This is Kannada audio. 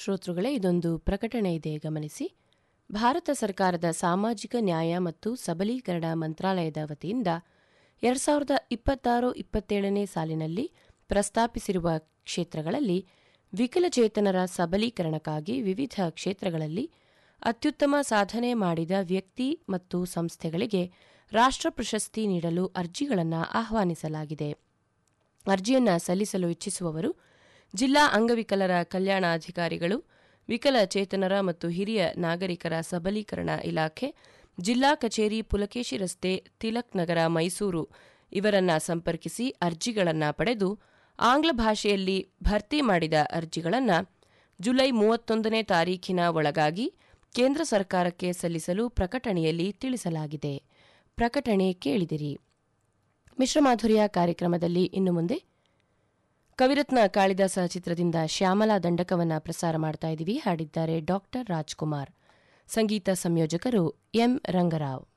ಶ್ರೋತೃಗಳೇ ಇದೊಂದು ಪ್ರಕಟಣೆ ಇದೆ ಗಮನಿಸಿ ಭಾರತ ಸರ್ಕಾರದ ಸಾಮಾಜಿಕ ನ್ಯಾಯ ಮತ್ತು ಸಬಲೀಕರಣ ಮಂತ್ರಾಲಯದ ವತಿಯಿಂದ ಎರಡು ಸಾವಿರದ ಇಪ್ಪತ್ತಾರು ಇಪ್ಪತ್ತೇಳನೇ ಸಾಲಿನಲ್ಲಿ ಪ್ರಸ್ತಾಪಿಸಿರುವ ಕ್ಷೇತ್ರಗಳಲ್ಲಿ ವಿಕಲಚೇತನರ ಸಬಲೀಕರಣಕ್ಕಾಗಿ ವಿವಿಧ ಕ್ಷೇತ್ರಗಳಲ್ಲಿ ಅತ್ಯುತ್ತಮ ಸಾಧನೆ ಮಾಡಿದ ವ್ಯಕ್ತಿ ಮತ್ತು ಸಂಸ್ಥೆಗಳಿಗೆ ರಾಷ್ಟ್ರ ಪ್ರಶಸ್ತಿ ನೀಡಲು ಅರ್ಜಿಗಳನ್ನು ಆಹ್ವಾನಿಸಲಾಗಿದೆ ಅರ್ಜಿಯನ್ನು ಸಲ್ಲಿಸಲು ಇಚ್ಛಿಸುವವರು ಜಿಲ್ಲಾ ಅಂಗವಿಕಲರ ಕಲ್ಯಾಣಾಧಿಕಾರಿಗಳು ವಿಕಲಚೇತನರ ಮತ್ತು ಹಿರಿಯ ನಾಗರಿಕರ ಸಬಲೀಕರಣ ಇಲಾಖೆ ಜಿಲ್ಲಾ ಕಚೇರಿ ಪುಲಕೇಶಿ ರಸ್ತೆ ತಿಲಕ್ ನಗರ ಮೈಸೂರು ಇವರನ್ನ ಸಂಪರ್ಕಿಸಿ ಅರ್ಜಿಗಳನ್ನು ಪಡೆದು ಆಂಗ್ಲ ಭಾಷೆಯಲ್ಲಿ ಭರ್ತಿ ಮಾಡಿದ ಅರ್ಜಿಗಳನ್ನು ಜುಲೈ ಮೂವತ್ತೊಂದನೇ ತಾರೀಖಿನ ಒಳಗಾಗಿ ಕೇಂದ್ರ ಸರ್ಕಾರಕ್ಕೆ ಸಲ್ಲಿಸಲು ಪ್ರಕಟಣೆಯಲ್ಲಿ ತಿಳಿಸಲಾಗಿದೆ ಪ್ರಕಟಣೆ ಕೇಳಿದಿರಿ ಮಿಶ್ರಮಾಧುರ್ಯ ಕಾರ್ಯಕ್ರಮದಲ್ಲಿ ಇನ್ನು ಮುಂದೆ ಕವಿರತ್ನ ಕಾಳಿದಾಸ ಚಿತ್ರದಿಂದ ಶ್ಯಾಮಲಾ ದಂಡಕವನ್ನ ಪ್ರಸಾರ ಮಾಡ್ತಾ ಇದ್ದೀವಿ ಹಾಡಿದ್ದಾರೆ ಡಾಕ್ಟರ್ ರಾಜ್ಕುಮಾರ್ ಸಂಗೀತ ಸಂಯೋಜಕರು ಎಂ ರಂಗರಾವ್